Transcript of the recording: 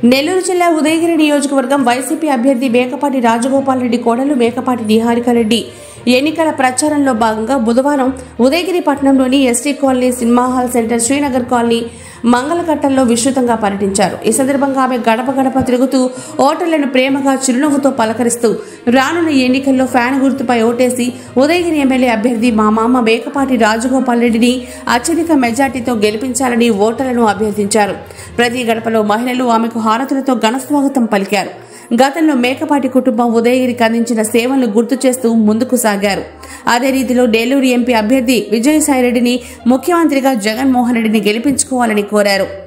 నెల్లూరు జిల్లా ఉదయగిరి నియోజకవర్గం వైసీపీ అభ్యర్థి మేకపాటి రాజగోపాల్ రెడ్డి కోడలు మేకపాటి నిహారికారెడ్డి ఎన్నికల ప్రచారంలో భాగంగా బుధవారం ఉదయగిరి పట్టణంలోని ST colony cinema hall centre Srinagar colony మంగళకట్టల్లో విస్తృతంగా పర్యటించారు ఈ సందర్భంగా ఆమె గడప గడప తిరుగుతూ ఓటర్లను ప్రేమగా చిరునవ్వుతో పలకరిస్తూ రానున్న ఎన్నికల్లో ఫ్యాన్ గుర్తుపై ఓటేసి ఉదయగిరి ఎమ్మెల్యే అభ్యర్థి మా మామ మేకపాటి రాజగోపాల్ రెడ్డిని అత్యధిక మెజార్టీతో గెలిపించాలని ఓటర్లను అభ్యర్థించారు ప్రతి గడపలో మహిళలు ఆమెకు హారతులతో ఘనస్వాగతం పలికారు గతంలో మేకపాటి కుటుంబం ఉదయగిరికి అందించిన సేవలను గుర్తు చేస్తూ ముందుకు సాగారు అదే రీతిలో నెల్లూరు ఎంపీ అభ్యర్థి విజయసాయిరెడ్డిని ముఖ్యమంత్రిగా జగన్మోహన్ రెడ్డిని గెలిపించుకోవాలని కోరారు